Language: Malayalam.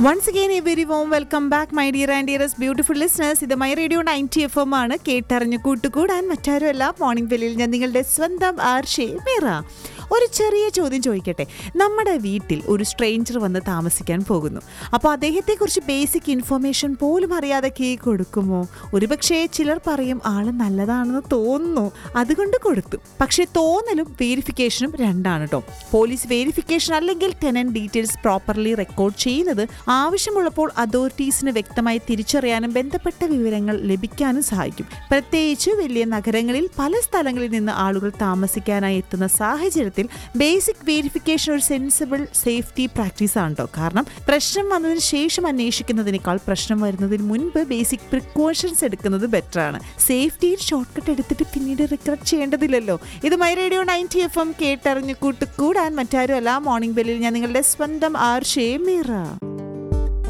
once again a very warm welcome back my dear and dearest beautiful listeners ഇത് മൈ റേഡിയോ നയൻറ്റി എഫ് എം ആണ് കേട്ടറിഞ്ഞ് കൂട്ടുകൂടാൻ മറ്റാരുമല്ല മോർണിംഗ് വെല്ലിൽ ഞാൻ നിങ്ങളുടെ സ്വന്തം ആർഷേ മീറ ഒരു ചെറിയ ചോദ്യം ചോദിക്കട്ടെ നമ്മുടെ വീട്ടിൽ ഒരു സ്ട്രേഞ്ചർ വന്ന് താമസിക്കാൻ പോകുന്നു അപ്പോൾ അദ്ദേഹത്തെക്കുറിച്ച് ബേസിക് ഇൻഫർമേഷൻ പോലും അറിയാതെ കീ കൊടുക്കുമോ ഒരുപക്ഷേ ചിലർ പറയും ആള് നല്ലതാണെന്ന് തോന്നുന്നു അതുകൊണ്ട് കൊടുത്തു പക്ഷേ തോന്നലും വേരിഫിക്കേഷനും രണ്ടാണ് കേട്ടോ പോലീസ് വേരിഫിക്കേഷൻ അല്ലെങ്കിൽ ടെനന്റ് ഡീറ്റെയിൽസ് പ്രോപ്പർലി റെക്കോർഡ് ചെയ്യുന്നത് ആവശ്യമുള്ളപ്പോൾ അതോറിറ്റീസിന് വ്യക്തമായി തിരിച്ചറിയാനും ബന്ധപ്പെട്ട വിവരങ്ങൾ ലഭിക്കാനും സഹായിക്കും പ്രത്യേകിച്ച് വലിയ നഗരങ്ങളിൽ പല സ്ഥലങ്ങളിൽ നിന്ന് ആളുകൾ താമസിക്കാനായി എത്തുന്ന സാഹചര്യത്തിൽ ബേസിക് വേരിഫിക്കേഷൻ ഒരു സെൻസിബിൾ സേഫ്റ്റി പ്രാക്ടീസ് ആണ് കേട്ടോ കാരണം പ്രശ്നം വന്നതിന് ശേഷം അന്വേഷിക്കുന്നതിനേക്കാൾ പ്രശ്നം വരുന്നതിന് മുൻപ് ബേസിക് പ്രിക്കോഷൻസ് എടുക്കുന്നത് ബെറ്റർ ആണ് സേഫ്റ്റിയിൽ ഷോർട്ട് കട്ട് എടുത്തിട്ട് പിന്നീട് റിഗ്രറ്റ് ചെയ്യേണ്ടതില്ലല്ലോ ഇത് മൈ റേഡിയോ നയൻറ്റി എഫ് എം കേട്ടറിഞ്ഞ് കൂട്ടുകൂടാൻ മറ്റാരും അല്ല മോർണിംഗ് ബെല്ലിൽ ഞാൻ നിങ്ങളുടെ സ്വന്തം ആർ ഷേ മീറ